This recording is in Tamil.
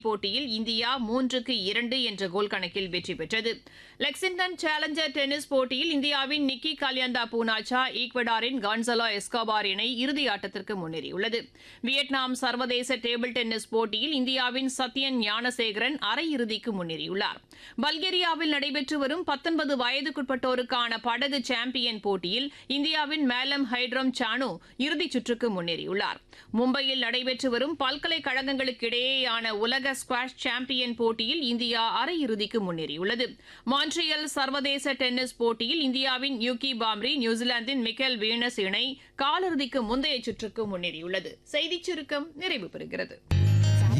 போட்டியில் இந்தியா மூன்றுக்கு இரண்டு என்ற கோல் கணக்கில் வெற்றி பெற்றது லெக்சிங்டன் சேலஞ்சர் டென்னிஸ் போட்டியில் இந்தியாவின் நிக்கி கல்யாண்டா பூனாச்சா ஈக்வடாரின் கான்சலோ எஸ்கோபார் இணை இறுதி ஆட்டத்திற்கு முன்னேறியுள்ளது வியட்நாம் சர்வதேச டேபிள் டென்னிஸ் போட்டியில் இந்தியாவின் சத்யன் ஞானசேகரன் அரையிறுதிக்கு முன்னேறியுள்ளார் பல்கேரியாவில் நடைபெற்று வரும் பத்தொன்பது வயதுக்குட்பட்டோருக்கான படகு சாம்பியன் போட்டியில் இந்தியாவின் மேலம் ஹைட்ரம் சானு இறுதிச் சுற்றுக்கு முன்னேறியுள்ளார் மும்பையில் நடைபெற்று வரும் பல்கலைக்கழகங்களுக்கு இடையேயான உலக ஸ்குவாஷ் சாம்பியன் போட்டியில் இந்தியா அரையிறுதிக்கு முன்னேறியுள்ளது மான்ட்ரியல் சர்வதேச டென்னிஸ் போட்டியில் இந்தியாவின் யூகி பாம்ரி நியூசிலாந்தின் மிக்கேல் வீனஸ் இணை காலிறுதிக்கு முந்தைய சுற்றுக்கு முன்னேறியுள்ளது செய்திச் சுருக்கம் நிறைவு பெறுகிறது